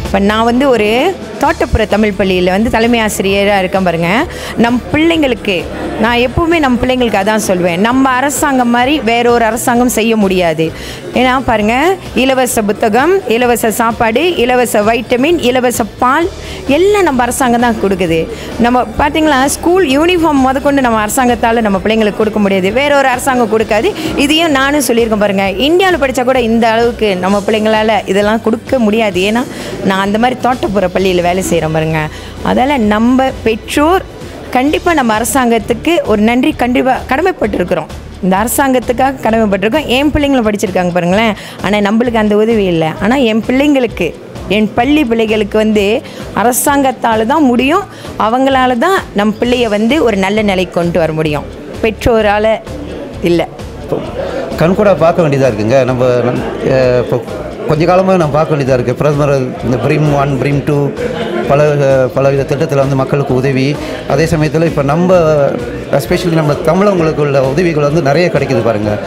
இப்போ நான் வந்து ஒரு தோட்டப்புற தமிழ் பள்ளியில் வந்து தலைமை ஆசிரியராக இருக்கேன் பாருங்க நம் பிள்ளைங்களுக்கு நான் எப்பவுமே நம்ம பிள்ளைங்களுக்கு அதான் சொல்வேன் நம்ம அரசாங்கம் மாதிரி வேற ஒரு அரசாங்கம் செய்ய முடியாது ஏன்னா பாருங்க இலவச புத்தகம் இலவச சாப்பாடு இலவச வைட்டமின் இலவச பால் எல்லாம் நம்ம அரசாங்கம் தான் கொடுக்குது நம்ம பார்த்தீங்களா ஸ்கூல் யூனிஃபார்ம் முதற்கொண்டு நம்ம அரசாங்கத்தால் நம்ம பிள்ளைங்களுக்கு கொடுக்க முடியாது வேற ஒரு அரசாங்கம் கொடுக்காது இதையும் நானும் சொல்லியிருக்கேன் பாருங்க இந்தியாவில் படித்தா கூட இந்த அளவுக்கு நம்ம பிள்ளைங்களால் இதெல்லாம் கொடுக்க முடியாது ஏன்னா நான் அந்த மாதிரி தோட்டப்புற பள்ளியில் வேலை செய்கிறேன் பாருங்க அதால் நம்ம பெற்றோர் கண்டிப்பாக நம்ம அரசாங்கத்துக்கு ஒரு நன்றி கண்டிப்பாக கடமைப்பட்டிருக்கிறோம் இந்த அரசாங்கத்துக்காக கடமைப்பட்டிருக்கோம் என் பிள்ளைங்களும் படிச்சிருக்காங்க பாருங்களேன் ஆனால் நம்மளுக்கு அந்த உதவி இல்லை ஆனால் என் பிள்ளைங்களுக்கு என் பள்ளி பிள்ளைகளுக்கு வந்து அரசாங்கத்தால் தான் முடியும் அவங்களால தான் நம் பிள்ளைய வந்து ஒரு நல்ல நிலைக்கு கொண்டு வர முடியும் பெற்றோரால் இல்லை கண்கூட பார்க்க வேண்டியதாக இருக்குங்க நம்ம நம்- அஹ் இப்போ கொஞ்ச காலமாக நம்ம பார்க்க வேண்டியதாக இருக்குது பிரதமர் இந்த பிரிம் ஒன் பிரிம் டூ பல பலவித திட்டத்தில் வந்து மக்களுக்கு உதவி அதே சமயத்தில் இப்போ நம்ம எஸ்பெஷலி நம்ம தமிழங்களுக்கு உள்ள உதவிகள் வந்து நிறைய கிடைக்குது பாருங்கள்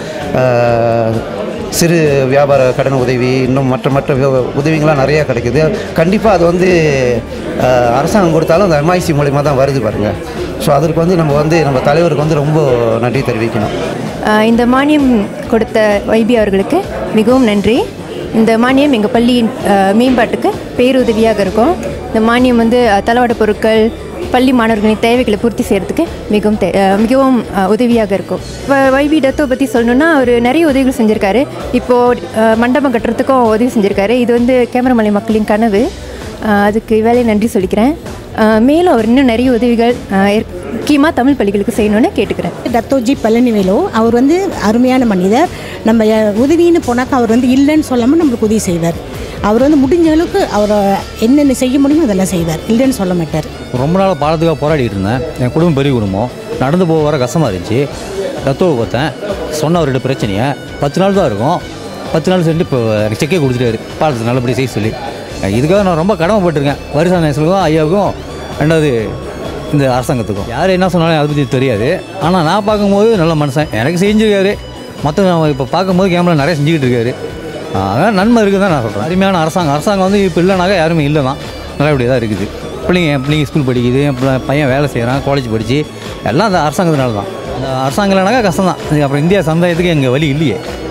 சிறு வியாபார கடன் உதவி இன்னும் மற்ற மற்ற வி- உதவிகள்லாம் நிறையா கிடைக்குது கண்டிப்பாக அது வந்து அஹ், அரசாங்கம் கொடுத்தாலும் அந்த எம்ஐசி மூலிமா தான் வருது பாருங்கள் ஸோ அதற்கு வந்து நம்ம வந்து நம்ம தலைவருக்கு வந்து ரொம்ப நன்றி தெரிவிக்கணும் ஆஹ் இந்த மானியம் கொடுத்த வைபி அவர்களுக்கு மிகவும் நன்றி இந்த மானியம் எங்கள் பள்ளியின் ஆஹ் மேம்பாட்டுக்கு பேருதவியாக இருக்கும் இந்த மானியம் வந்து ஆஹ் தளவாட பொருட்கள் பள்ளி மாணவர்களின் தேவைகளை பூர்த்தி செய்கிறதுக்கு மிகவும் தே ஆஹ் மிகவும் ஆஹ் உதவியாக இருக்கும் இப்போ வைபி டத்தோ பற்றி சொல்லணுன்னா அவர் நிறைய உதவிகள் செஞ்சுருக்காரு இப்போது ஆஹ் மண்டபம் கட்டுறதுக்கும் உதவி செஞ்சுருக்காரு இது வந்து கேமரமலை மக்களின் கனவு ஆஹ் அதுக்கு வேலை நன்றி சொல்லிக்கிறேன் ஆஹ் மேலும் அவர் இன்னும் நிறைய உதவிகள் முக்கியமாக தமிழ் பள்ளிகளுக்கு செய்யணும்னு கேட்டுக்கிறேன் தத்தோஜி பழனிவேலு அவர் வந்து அருமையான மனிதர் நம்ம அஹ், உதவின்னு போனாக்கா அவர் வந்து இல்லைன்னு சொல்லாமல் நம்மளுக்கு உதவி செய்வார் அவர் வந்து முடிஞ்ச அளவுக்கு அவர் என்னென்ன செய்ய முடியுமோ அதெல்லாம் செய்வார் இல்லைன்னு சொல்ல மாட்டார் ரொம்ப நாள் பாலத்துக்காக போராடிட்டு இருந்தேன் என் குடும்பம் பெரிய குடும்பம் நடந்து போக வர கஷ்டமாக இருந்துச்சு ரத்தோவை பார்த்தேன் சொன்ன அவர்கிட்ட பிரச்சனையை பத்து நாள் தான் இருக்கும் பத்து நாள் சென்று இப்போ எனக்கு செக்கே கொடுத்துட்டாரு பாலத்தை நல்லபடியாக செய்ய சொல்லி இதுக்காக நான் ரொம்ப கடமைப்பட்டிருக்கேன் வருஷா நேசலுக்கும் ஐயாவுக்கும் ரெண்டாவது இந்த அரசாங்கத்துக்கும் யார் என்ன சொன்னாலும் அதை பற்றி தெரியாது ஆனால் நான் பார்க்கும்போது நல்ல மனுஷன் எனக்கு செஞ்சிருக்காரு மற்ற நான் இப்போ பார்க்கும்போது கேமரா நிறைய செஞ்சுக்கிட்டு இருக்காரு அதான் நன்மை இருக்குது தான் நான் சொல்கிறேன் அருமையான அரசாங்கம் அரசாங்கம் வந்து இப்போ இல்லைனாக்கா யாருமே இல்லை தான் நல்லபடியாக தான் இருக்குது பிள்ளைங்க என் பிள்ளைங்க ஸ்கூல் படிக்குது என் பிள்ளை- பையன் வேலை செய்கிறான் காலேஜ் படித்து எல்லாம் அந்த அரசாங்கத்தினால தான் அந்த அரசாங்கம் இல்லைனாக்கா கஷ்டம் தான் அப்புறம் இந்தியா சமுதாயத்துக்கு எங்கள் வழி இல்லையே